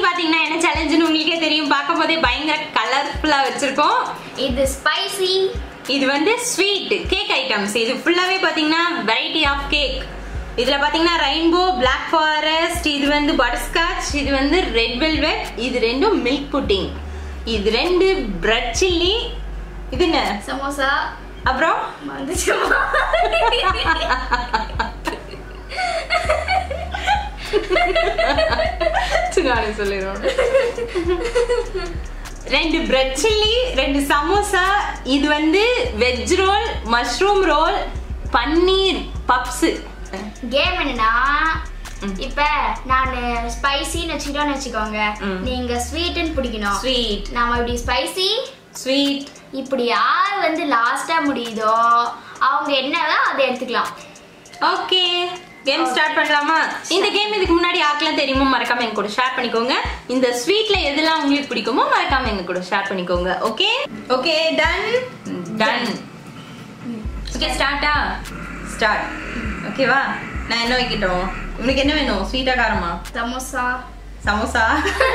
பாத்தீங்கன்னா என்ன சேலஞ்சுன்னு உங்களுக்கே தெரியும் பார்க்கும் போதே பயங்கர கலர்ஃபுல்லா வச்சிருக்கோம் இது ஸ்பைசி இது வந்து ஸ்வீட் கேக் ஐட்டம்ஸ் இது ஃபுல்லாவே பாத்தீங்கன்னா வெரைட்டி ஆஃப் கேக் இதுல பாத்தீங்கன்னா ரெயின்போ பிளாக் ஃபாரஸ்ட் இது வந்து பட்டர்ஸ்காட்ச் இது வந்து ரெட் வெல்வெட் இது ரெண்டும் மில்க் புட்டிங் இது ரெண்டு பிரெட் சில்லி இது என்ன சமோசா அப்புறம் வந்துச்சுமா நானே சொல்லிடுவோம் ரெண்டு பிரெட் சில்லி ரெண்டு சமோசா இது வந்து veg roll mushroom roll paneer puffs game என்னன்னா ம். இப்ப நான் ஸ்பைசின்னு வச்சுக்கிட்டோம்னு வச்சுக்கோங்க ம். நீங்க ஸ்வீட்னு பிடிக்கணும் ஸ்வீட் நாம இப்படி ஸ்பைசி ஸ்வீட் இப்படி யார் வந்து லாஸ்டா முடியுதோ அவங்க என்னதான் அதை எடுத்துக்கலாம் ஓகே கேம் ஸ்டார்ட் பண்ணலாமா இந்த கேம் இதுக்கு முன்னாடி யாருக்கெல்லாம் தெரியுமோ மறக்காம எங்க கூட ஷேர் பண்ணிக்கோங்க இந்த ஸ்வீட்ல எதெல்லாம் உங்களுக்கு பிடிக்குமோ மறக்காம எங்க கூட ஷேர் பண்ணிக்கோங்க okay okay done done okay ஸ்டார்ட்டா ஸ்டார்ட் ஓகேவா நான் என்ன வைக்கட்டும் உனக்கு என்ன வேணும் ஸ்வீட்டா காரமா samosa samosa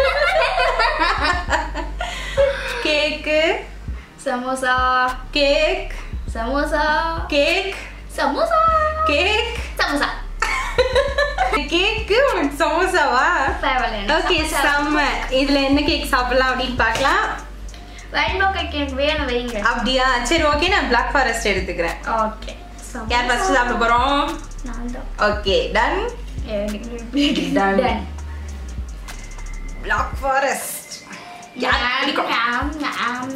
cake samosa cake samosa cake samosa cake samosa cake உனக்கு சமோசாவா பரவாயில்ல ஓகே செம்ம இதுல என்ன கேக் சாப்பிடலாம் அப்படின்னு பார்க்கலாம் ரெயின்போ கேக் எனக்கு வேணும் வைங்க அப்படியா சரி ஓகே நான் பிளாக் ஃபாரஸ்ட் எடுத்துக்கிறேன் ஓகே யார் ஃபர்ஸ்ட் சாப்பிட போறோம் நான் தான் okay done Done. Done. Black forest யார் பிடிக்கும் Nom, nom.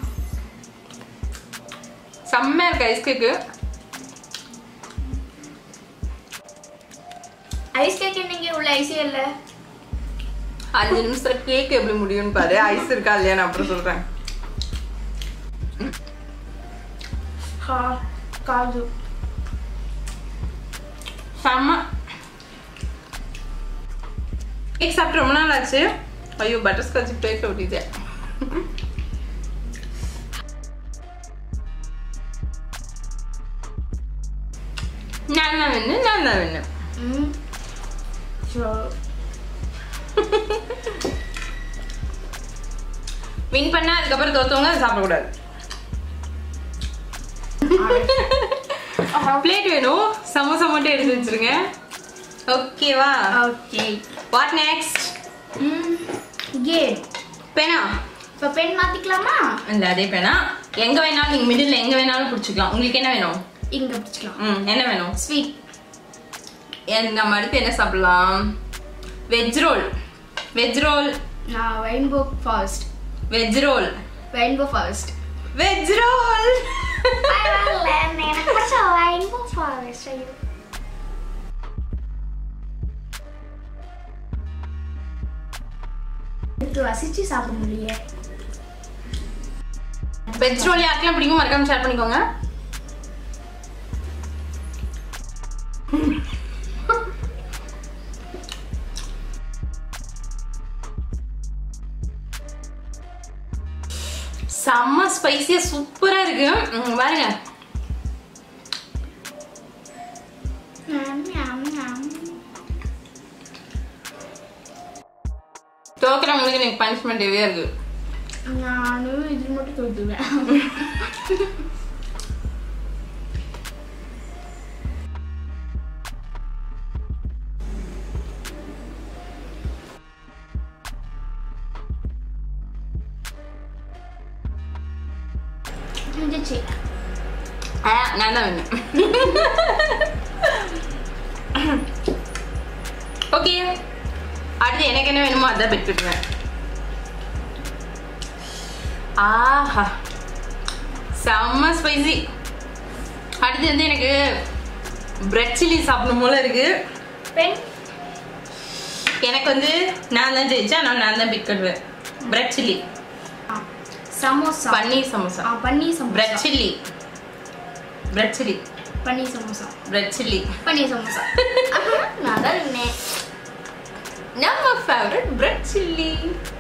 செம்மையா இருக்கு ஐஸ் கேக்கு ஐஸ் கேக் என்னங்க உள்ள ஐஸே இல்ல அஞ்சு நிமிஷம் கேக் எப்படி முடியும்னு பாரு ஐஸ் இருக்கா இல்லையா நான் அப்புறம் சொல்றேன் கா காஜு செம்ம கேக் சாப்பிட்டு ரொம்ப நாள் ஆச்சு ஐயோ பட்டர் ஸ்காட்ச் பிளேட்ல ஒட்டிட்டேன் நான் தான் வேணும் நான் தான் வேணும் ம் ஸோ வின் பண்ணா அதுக்கப்புறம் தோத்தவங்க அதை சாப்பிடக்கூடாது பிளேட் வேணும் சமோசா மட்டும் எடுத்து வச்சிருங்க ஓகேவா ஓகே வாட் நெக்ஸ்ட் ம் கேம் பேனா இப்போ பென் மாத்திக்கலாமா இந்த அதே பேனா எங்க வேணாலும் நீங்க மிடில் எங்க வேணாலும் பிடிச்சிக்கலாம் உங்களுக்கு என்ன வேணும் இங்க பிடிச்சிக்கலாம் ம் என்ன வேணும் ஸ்வீட் என் நம்ம அடுத்து என்ன சாப்பிடலாம் வெஜ் ரோல் வெஜ் ரோல் நான் rainbow fast veg roll rainbow fast veg roll பரவாயில்ல எனக்கு பிடிச்ச ரெயின்போ ஃபாஸ்ட் ஐயோ எடுத்து வசிச்சு சாப்பிட முடியல வெஜ் ரோல் யாருக்கெல்லாம் பிடிக்கும் மறக்காம ஷேர் பண்ணிக்கோங்க செம்ம ஸ்பைசியா சூப்பரா இருக்கு ம், பாருங்க தோக்குறவங்களுக்கு எனக்கு பனிஷ்மெண்ட் ஹெவியா இருக்கு நானும் இது மட்டும் தோத்துவேன் முடிஞ்சிச்சு ஆ, நான் தான் வேணும் ஓகே அடுத்து எனக்கு என்ன வேணுமோ அதான் பெற்றுக்குவேன் ஆஹா செம்ம ஸ்பைசி அடுத்து வந்து எனக்கு பிரெட் சில்லி சாப்பிடணும் போல இருக்கு பென் எனக்கு வந்து நான் தான் ஜெயிச்சேன் அதனால நான் தான் பிக் கட்டுவேன் பிரெட் சில்லி சமோசா பன்னீர் சமோசா ஆ, paneer bread samosa chilli bread chilli paneer samosa bread chilli paneer samosa நான் தான் இருந்தேன் நம்ம favourite bread chilli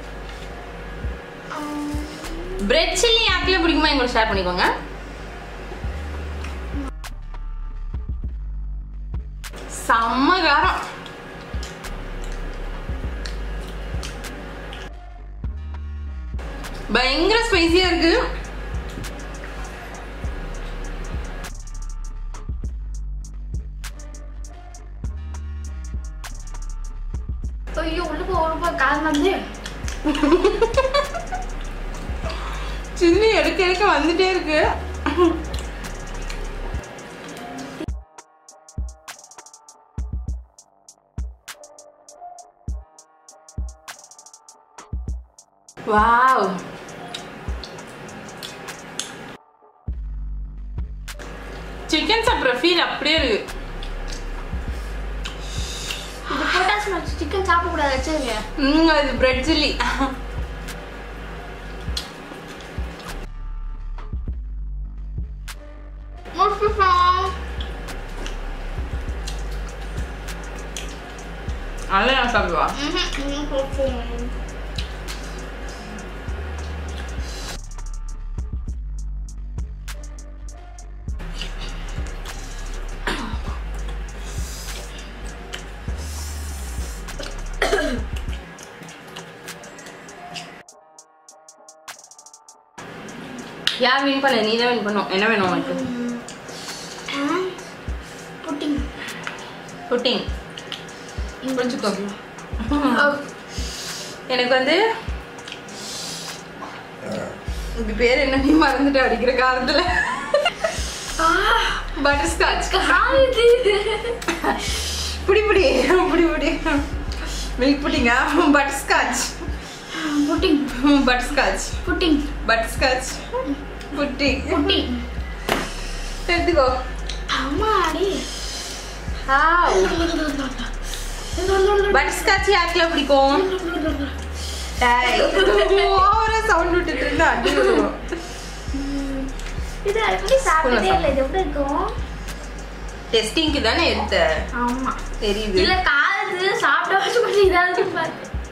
bread chilli யாருக்குள்ள பிடிக்குமா எங்களோட ஷேர் பண்ணிக்கோங்க செம்ம காரம் பயங்கர ஸ்பைசியா இருக்கு ஐயோ உள்ள போ உள்ள போ கால் வந்து சில்லி எடுக்க எடுக்க வந்துட்டே இருக்கு வாவ் சிக்கன் சாப்பிட்ற ஃபீல் அப்படியே இருக்கு இது போட்டா சிக்கன் சாப்பிட கூடாது வச்சிருங்க ம் அது பிரெட் சில்லி அதெல்லாம் நான் சாப்பிடுவா யார் வின் பண்ண நீ தான் வின் பண்ணும் என்ன வேணும் உனக்கு புட்டிங் புட்டிங் புரிஞ்சுக்கோ எனக்கு வந்து இது பேர் என்ன நீ மறந்துட்டு அடிக்கிற காலத்துல பட்டர் ஸ்காட்ச் புடி புடி புடி புடி மில்க் புட்டிங்க butterscotch pudding butterscotch pudding butterscotch pudding pudding எடுத்துக்கோ அம்மாடி பட்டர் ஸ்காட்ச் யாருக்குலாம் பிடிக்கும் ஓவரா சவுண்ட் விட்டுட்டு இருந்தா அடி விழுவும். இது எப்படி சாப்பிட்டதே இல்லை இது எப்படி இருக்கும் டெஸ்டிங்க்கு தானே எடுத்த ஆமா தெரியுது இல்ல காலத்து சாப்பிட்ட வச்சு கொஞ்சம் இதா இருக்கு பாரு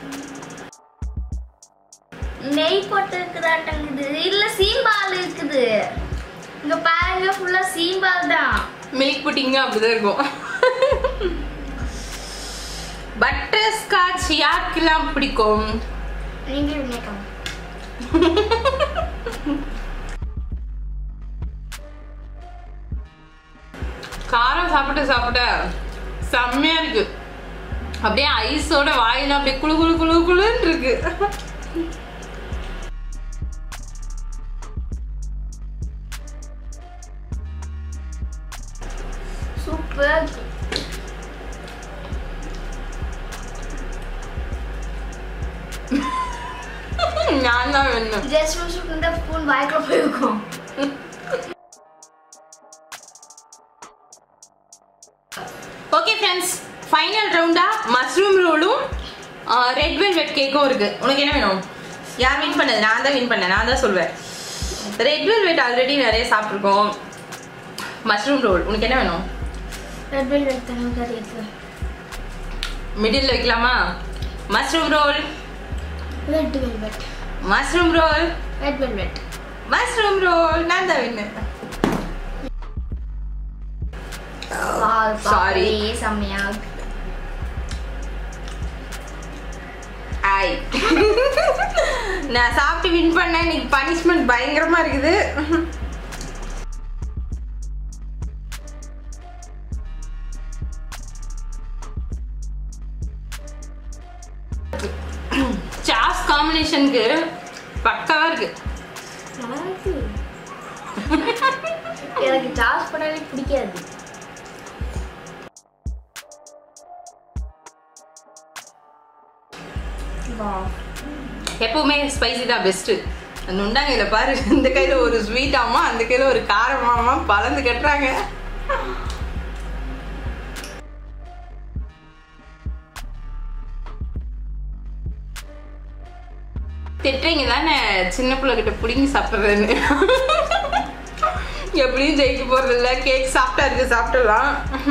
நெய் போட்டு இருக்குதாட்டங்குது இல்ல சீம்பால் இருக்குது இங்க பாருங்க ஃபுல்லா சீம்பால் தான் மில்க் புட்டிங்க அப்படிதான் இருக்கும் பட்டர் ஸ்காட்ச் யாருக்கெல்லாம் பிடிக்கும் நீங்க நினைக்கலாம் காரம் சாப்பிட்டு சாப்பிட செம்மையா இருக்கு அப்படியே ஐஸோட வாயில அப்படியே குளு குளு குளு குளுன்னு இருக்கு சூப்பர் நான் தான் வேணும் ஜஸ்ட் மிஸ் இந்த ஸ்பூன் வாய்க்குள்ள போயிருக்கும் ஓகே ஃப்ரெண்ட்ஸ் ஃபைனல் ரவுண்டா மஷ்ரூம் ரோலும் ரெட் வெல்வெட் கேக்கும் இருக்கு உனக்கு என்ன வேணும் யார் வின் பண்ணது நான் தான் வின் பண்ணேன் நான் தான் சொல்வேன் ரெட் வெல்வெட் ஆல்ரெடி நிறைய சாப்பிட்ருக்கோம் மஷ்ரூம் ரோல் உனக்கு என்ன வேணும் ரெட் வெல்வெட் தண்ணி கறி இருக்கு மிடில் வைக்கலாமா mushroom roll red velvet mushroom roll red velvet mushroom roll நான் தான் வின்னு Sorry. செம்மையா ஆய் நான் சாப்பிட்டு வின் பண்ணேன் இன்னைக்கு பனிஷ்மெண்ட் பயங்கரமா இருக்குது சாஸ் காம்பினேஷனுக்கு பக்காவா இருக்கு நல்லா இருக்கு எனக்கு சாஸ் பண்ணவே பிடிக்காது எப்பவுமே ஸ்பைசி தான் பெஸ்ட் அந்த உண்டாங்க பாரு இந்த கையில ஒரு ஸ்வீட் ஆமா அந்த கையில ஒரு காரமாமா பலந்து கட்டுறாங்க திட்டுறீங்க தானே சின்ன பிள்ளை கிட்ட பிடிங்கி சாப்பிட்றதுன்னு எப்படியும் ஜெயிக்க போறது இல்ல கேக் சாப்பிட்டா இருக்கு சாப்பிடலாம்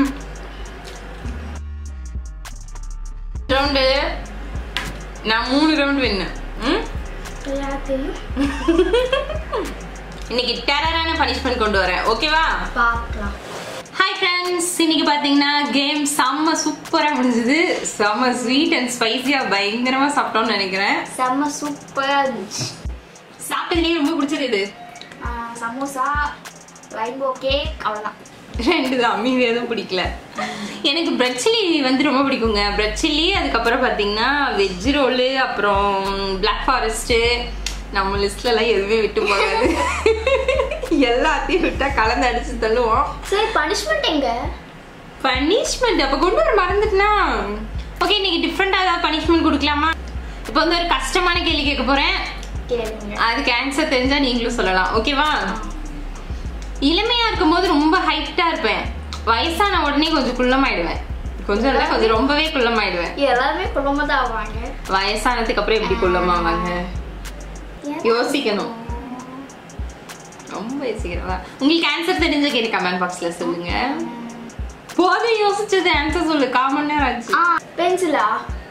ரவுண்டு நான் மூணு ரவுண்ட் வின்னு ம் எல்லாத்தையும் இன்னைக்கு டெரரான பனிஷ்மெண்ட் கொண்டு வரேன் ஓகேவா பார்க்கலாம் ஹாய் ஃப்ரெண்ட்ஸ் இன்னைக்கு பார்த்தீங்கன்னா கேம் செம்ம சூப்பராக முடிஞ்சுது செம்ம ஸ்வீட் அண்ட் ஸ்பைசியாக பயங்கரமாக சாப்பிட்டோம்னு நினைக்கிறேன் செம்ம சூப்பரா இருந்துச்சு சாப்பிட்டதுலயே ரொம்ப பிடிச்சது இது ஆ, சமோசா ரெயின்போ கேக் அவ்வளோதான் ரெண்டு தான் மீதி எதுவும் பிடிக்கல எனக்கு பிரெட் சில்லி வந்து ரொம்ப பிடிக்குங்க பிரெட் சில்லி அதுக்கப்புறம் பார்த்தீங்கன்னா வெஜ் ரோலு அப்புறம் பிளாக் ஃபாரஸ்ட்டு நம்ம லிஸ்ட்ல எல்லாம் எதுவுமே விட்டு போகாது எல்லாத்தையும் விட்டா கலந்து அடிச்சு தள்ளுவோம் சரி பனிஷ்மெண்ட் எங்க பனிஷ்மெண்ட் அப்ப கொண்டு வர மறந்துட்டுனா ஓகே இன்னைக்கு டிஃப்ரெண்டா ஏதாவது பனிஷ்மெண்ட் கொடுக்கலாமா இப்போ வந்து ஒரு கஷ்டமான கேள்வி கேட்க போறேன் கேளுங்க அதுக்கு ஆன்சர் தெரிஞ்சா நீங்களும் சொல்லலாம் ஓகேவா இளமையா இருக்கும்போது ரொம்ப ஹைட்டா இருப்பேன் வயசான உடனே கொஞ்சம் குள்ளமாயிடுவேன் கொஞ்சம் இல்ல கொஞ்சம் ரொம்பவே குள்ளமாயிடுவேன் எல்லாருமே குடும்பம் தான் ஆவாங்க வயசானதுக்கு அப்புறம் எப்படி குள்ளமாவாங்க யோசிக்கணும் ரொம்ப யோசிக்கிறதா உங்களுக்கு ஆன்சர் தெரிஞ்ச கேட்டு கமெண்ட் பாக்ஸ்ல சொல்லுங்க போதும் யோசிச்சது ஆன்சர் சொல்லு காமன் நேரம் ஆச்சு ஆ பென்சிலா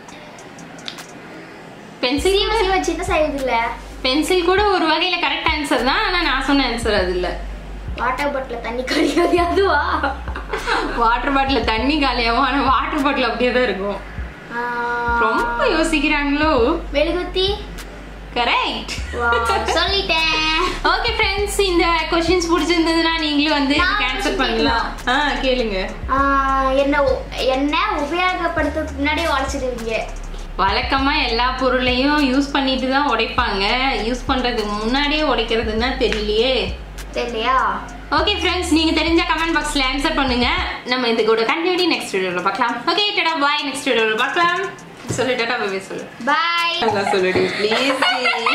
பென்சில் சீவ சீவ சின்ன சைஸ் இல்ல பென்சில் கூட ஒரு வகையில கரெக்ட் ஆன்சர் தான் ஆனா நான் சொன்ன ஆன்சர் அது இல்ல வாட்டர் பாட்டில் தண்ணி கழியாது அதுவா வாட்டர் பாட்டில் தண்ணி காலியாகும் ஆனா வாட்டர் பாட்டில் அப்படியே தான் இருக்கும் ஆ, ரொம்ப யோசிக்கிறாங்களோ மெழுகுத்தி கரெக்ட் Wow, சொல்லிட்டேன் ஓகே ஃப்ரெண்ட்ஸ் இந்த கொஸ்டின்ஸ் பிடிச்சிருந்ததுன்னா நீங்களும் வந்து நான் ஆன்சர் question பண்ணலாம் ஆ கேளுங்க ஆ, என்ன உ- என்ன உபயோகப்படுத்துறதுக்கு முன்னாடி உடச்சிடுவீங்க வழக்கமா எல்லா பொருளையும் யூஸ் பண்ணிட்டு தான் உடைப்பாங்க யூஸ் பண்றதுக்கு முன்னாடியே உடைக்கிறதுன்னா தெரியலையே தெரியலையா ஓகே ஃப்ரெண்ட்ஸ் நீங்க தெரிஞ்ச கமெண்ட் பாக்ஸ்ல ஆன்சர் பண்ணுங்க நம்ம இது கூட கண்டினியூ நெக்ஸ்ட் வீடியோல பார்க்கலாம் ஓகே டடா பாய் நெக்ஸ்ட் வீடியோல பார்க்கலாம் சொல்லு டடா பாய் சொல்லு பாய் நல்லா சொல்லுடி ப்ளீஸ்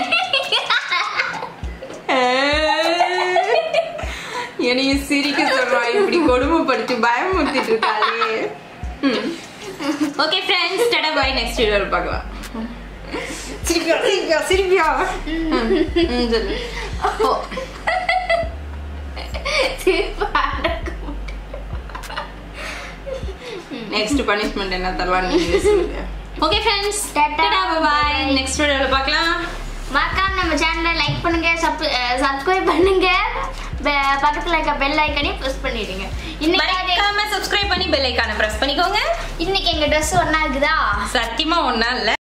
என்னைய சிரிக்க சொல்றான் இப்படி கொடுமைப்படுத்தி பயமுறுத்திட்டு இருக்காளே ஓகே ஃப்ரெண்ட்ஸ் டடா பாய் நெக்ஸ்ட் வீடியோல பார்க்கலாம் சிரிப்பியா சிரிப்பியா சிரிப்பியா ம், ம், சொல்லு ஓ நெக்ஸ்ட் பனிஷ்மெண்ட் என்ன தருவான்னு நீங்க சொல்லுங்க okay friends Ta-ta. Tata bye next வீடியோல பார்க்கலாம் மறக்காம நம்ம சேனலை லைக் பண்ணுங்க சப்ஸ்கிரைப் பண்ணுங்க பெ- பக்கத்துல இருக்க பெல் ஐக்கனையும் ப்ரெஸ் பண்ணிடுங்க இன்னைக்கு அது- மறக்காம சப்ஸ்கிரைப் பண்ணி பெல் ஐகானை பிரஸ் பண்ணிக்கோங்க இன்னைக்கு எங்க ட்ரெஸ் ஒண்ணா இருக்குதா சத்தியமா ஒண்ணா இல்ல